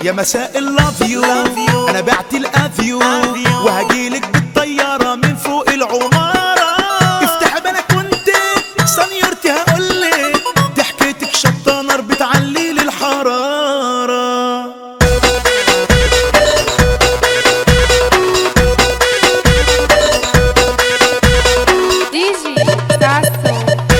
يا مساء اللافيو انا بعت الافيو وهجيلك بالطياره من فوق العماره افتح بلكونتك سنيورتي هقولك ضحكتك شطه نار بتعلي لي الحراره Digi Sasso.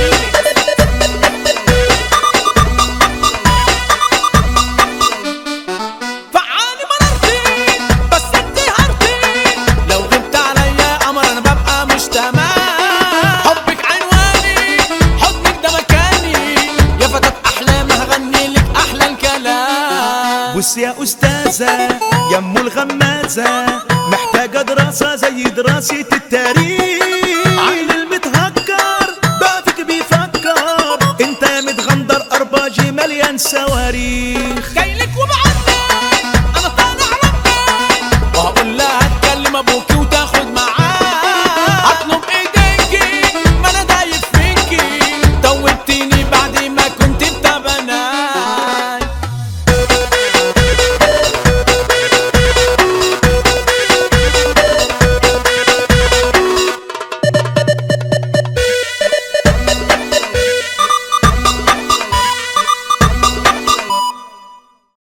فعالي مررتي بس انت هرتي لو غبت عليا قمر انا ببقى مش تمام حبك عنواني حضنك ده مكاني يا فتاة احلامي هغني لك احلى الكلام بص يا أستاذة يا أم الغمازة محتاجة دراسة زي دراسة التاريخ عين المتهكر بقى فيك بيفكر انت يا متغندر أرباجي مليان صواريخ جاي